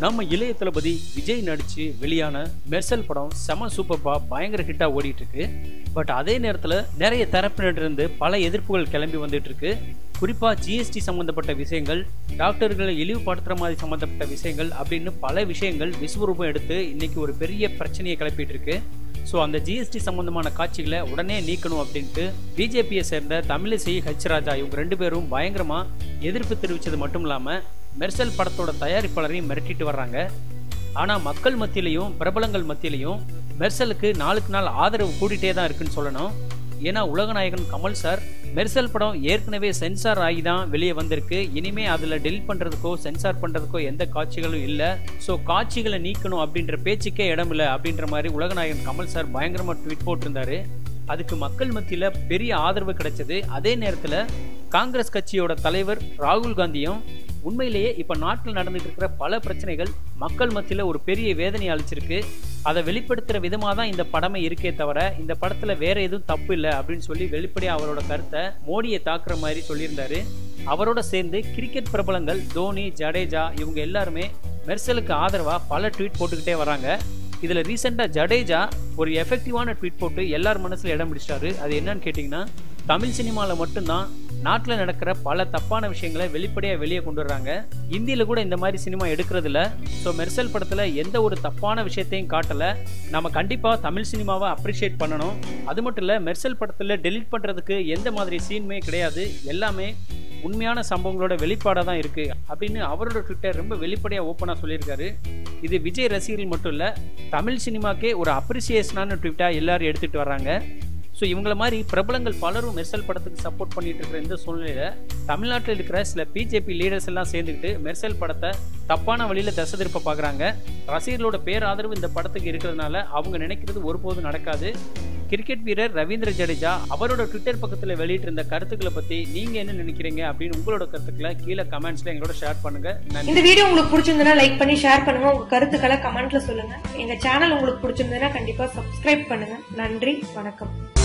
நம்ம இளைய தளபதி விஜய் நடிச்சு வெளியான மெர்சல் படம் செம சூப்பர்பா பயங்கர ஹிட்டா ஓடிட்டு இருக்கு பட் அதே நேரத்துல நிறைய தரப்பினரிருந்து பல எதிர்ப்புகள் கிளம்பி வந்துட்டு இருக்கு குறிப்பா ஜிஎஸ்டி சம்பந்தப்பட்ட விஷயங்கள் டாக்டர்களை இழிவுபடுத்துற மாதிரி சம்பந்தப்பட்ட விஷயங்கள் அப்படின்னு பல விஷயங்கள் விஸ்வரூபம் எடுத்து இன்னைக்கு ஒரு பெரிய பிரச்சனையை கிளப்பிட்டு இருக்கு ஸோ அந்த ஜிஎஸ்டி சம்பந்தமான காட்சிகளை உடனே நீக்கணும் அப்படின்ட்டு பிஜேபியை சேர்ந்த தமிழிசை ஹெச் ராஜா இவங்க ரெண்டு பேரும் பயங்கரமா எதிர்ப்பு தெரிவித்தது மட்டும் இல்லாமல் மெர்சல் படத்தோட தயாரிப்பாளரையும் மிரட்டிட்டு வர்றாங்க ஆனால் மக்கள் மத்தியிலையும் பிரபலங்கள் மத்தியிலையும் மெர்சலுக்கு நாளுக்கு நாள் ஆதரவு கூட்டிகிட்டே தான் இருக்குன்னு சொல்லணும் ஏன்னா உலகநாயகன் கமல் சார் மெர்சல் படம் ஏற்கனவே சென்சார் ஆகி தான் வெளியே வந்திருக்கு இனிமே அதில் டெலிட் பண்ணுறதுக்கோ சென்சார் பண்ணுறதுக்கோ எந்த காட்சிகளும் இல்லை ஸோ காட்சிகளை நீக்கணும் அப்படின்ற பேச்சுக்கே இடம் இல்லை அப்படின்ற மாதிரி உலகநாயகன் கமல் சார் பயங்கரமாக ட்வீட் போட்டிருந்தாரு அதுக்கு மக்கள் மத்தியில் பெரிய ஆதரவு கிடைச்சது அதே நேரத்தில் காங்கிரஸ் கட்சியோட தலைவர் ராகுல் காந்தியும் உண்மையிலேயே இப்போ நாட்டில் நடந்துட்டு இருக்கிற பல பிரச்சனைகள் மக்கள் மத்தியில் ஒரு பெரிய வேதனை அளிச்சிருக்கு அதை வெளிப்படுத்துகிற விதமாக தான் இந்த படமே இருக்கே தவிர இந்த படத்தில் வேற எதுவும் தப்பு இல்லை அப்படின்னு சொல்லி வெளிப்படையாக அவரோட கருத்தை மோடியை தாக்குற மாதிரி சொல்லியிருந்தாரு அவரோட சேர்ந்து கிரிக்கெட் பிரபலங்கள் தோனி ஜடேஜா இவங்க எல்லாருமே மெர்சலுக்கு ஆதரவாக பல ட்வீட் போட்டுக்கிட்டே வராங்க இதில் ரீசெண்டாக ஜடேஜா ஒரு எஃபெக்டிவான ட்வீட் போட்டு எல்லார் மனசில் இடம் பிடிச்சிட்டாரு அது என்னன்னு கேட்டிங்கன்னா தமிழ் சினிமாவில் மட்டும்தான் நாட்டில் நடக்கிற பல தப்பான விஷயங்களை வெளிப்படையாக வெளியே கொண்டு வர்றாங்க இந்தியில் கூட இந்த மாதிரி சினிமா எடுக்கிறதில்ல ஸோ மெர்சல் படத்தில் எந்த ஒரு தப்பான விஷயத்தையும் காட்டலை நம்ம கண்டிப்பாக தமிழ் சினிமாவை அப்ரிஷியேட் பண்ணணும் அது மட்டும் இல்லை மெர்சல் படத்தில் டெலிட் பண்ணுறதுக்கு எந்த மாதிரி சீனுமே கிடையாது எல்லாமே உண்மையான சம்பவங்களோட வெளிப்பாடாக தான் இருக்குது அப்படின்னு அவரோட ட்விட்டர் ரொம்ப வெளிப்படையாக ஓப்பனாக சொல்லியிருக்காரு இது விஜய் ரசிகர்கள் மட்டும் இல்லை தமிழ் சினிமாக்கே ஒரு அப்ரிசியேஷனான ட்விட்டாக எல்லாரும் எடுத்துகிட்டு வர்றாங்க ஸோ இவங்கள மாதிரி பிரபலங்கள் பலரும் மெர்சல் படத்துக்கு சப்போர்ட் பண்ணிட்டு இருக்கிற இந்த சூழ்நிலையில் தமிழ்நாட்டில் இருக்கிற சில பிஜேபி லீடர்ஸ் எல்லாம் சேர்ந்துக்கிட்டு மெர்சல் படத்தை தப்பான வழியில் தசை திருப்ப பார்க்குறாங்க ரசிகர்களோட பேராதரவு இந்த படத்துக்கு இருக்கிறதுனால அவங்க நினைக்கிறது ஒருபோதும் நடக்காது கிரிக்கெட் வீரர் ரவீந்திர ஜடேஜா அவரோட ட்விட்டர் பக்கத்தில் வெளியிட்டிருந்த கருத்துக்களை பற்றி நீங்கள் என்ன நினைக்கிறீங்க அப்படின்னு உங்களோட கருத்துக்களை கீழே கமெண்ட்ஸில் எங்களோட ஷேர் பண்ணுங்கள் நன்றி இந்த வீடியோ உங்களுக்கு பிடிச்சிருந்ததுன்னா லைக் பண்ணி ஷேர் பண்ணுங்க உங்க கருத்துக்களை கமெண்ட்ல சொல்லுங்க எங்க சேனல் உங்களுக்கு பிடிச்சிருந்ததுன்னா கண்டிப்பா சப்ஸ்கிரைப் பண்ணுங்க நன்றி வணக்கம்